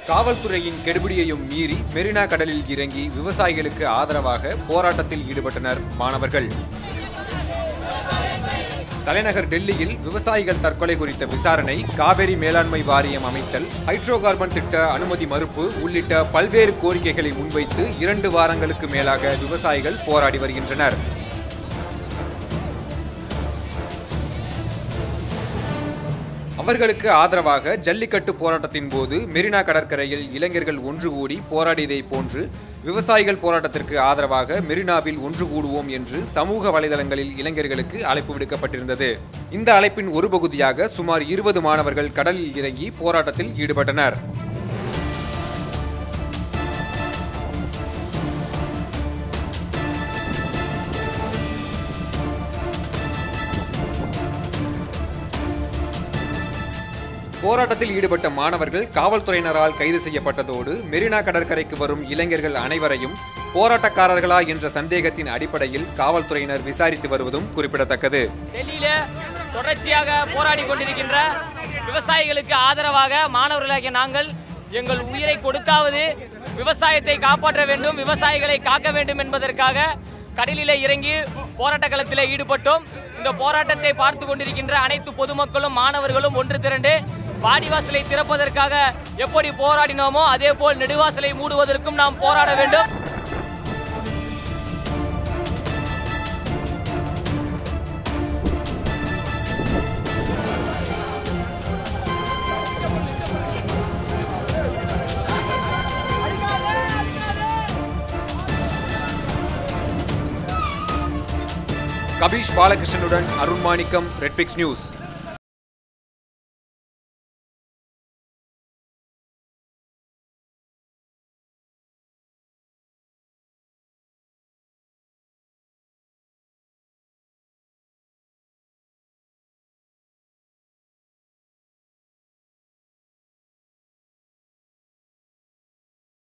காவல்துறையின் கெடுபிடியையும் மீறி மெரினா கடலில் இறங்கி விவசாயிகளுக்கு ஆதரவாக போராட்டத்தில் ஈடுபட்டனர் மாணவர்கள் தலைநகர் டெல்லியில் விவசாயிகள் தற்கொலை குறித்த விசாரணை காவிரி மேலாண்மை வாரியம் அமைத்தல் ஹைட்ரோ கார்பன் திட்ட அனுமதி மறுப்பு உள்ளிட்ட பல்வேறு கோரிக்கைகளை முன்வைத்து இரண்டு வாரங்களுக்கு மேலாக விவசாயிகள் போராடி வருகின்றனர் அவர்களுக்கு ஆதரவாக ஜல்லிக்கட்டு போராட்டத்தின் போது மெரினா கடற்கரையில் இளைஞர்கள் ஒன்று கூடி போராடியதை போன்று விவசாயிகள் போராட்டத்திற்கு ஆதரவாக மெரினாவில் ஒன்று கூடுவோம் என்று சமூக வலைதளங்களில் இளைஞர்களுக்கு அழைப்பு விடுக்கப்பட்டிருந்தது இந்த அழைப்பின் ஒரு பகுதியாக சுமார் இருபது மாணவர்கள் கடலில் இறங்கி போராட்டத்தில் ஈடுபட்டனர் போராட்டத்தில் ஈடுபட்ட மாணவர்கள் காவல்துறையினரால் கைது செய்யப்பட்டதோடு மெரினா கடற்கரைக்கு வரும் இளைஞர்கள் அனைவரையும் போராட்டக்காரர்களா என்ற சந்தேகத்தின் அடிப்படையில் காவல்துறையினர் விசாரித்து வருவதும் குறிப்பிடத்தக்கது டெல்லியில தொடர்ச்சியாக போராடி கொண்டிருக்கின்ற விவசாயிகளுக்கு ஆதரவாக மாணவர்களாகிய நாங்கள் எங்கள் உயிரை கொடுத்தாவது விவசாயத்தை காப்பாற்ற வேண்டும் விவசாயிகளை காக்க வேண்டும் என்பதற்காக கடலிலே இறங்கி போராட்ட களத்தில் ஈடுபட்டோம் இந்த போராட்டத்தை பார்த்து கொண்டிருக்கின்ற அனைத்து பொதுமக்களும் மாணவர்களும் ஒன்று திரண்டு வாடிவாசலை திறப்பதற்காக எப்படி போராடினோமோ அதே போல் நெடுவாசலை மூடுவதற்கும் நாம் போராட வேண்டும் கபீஷ் பாலகிருஷ்ணனுடன் அருண்மாணிக்கம் ரெட்பிக்ஸ் நியூஸ்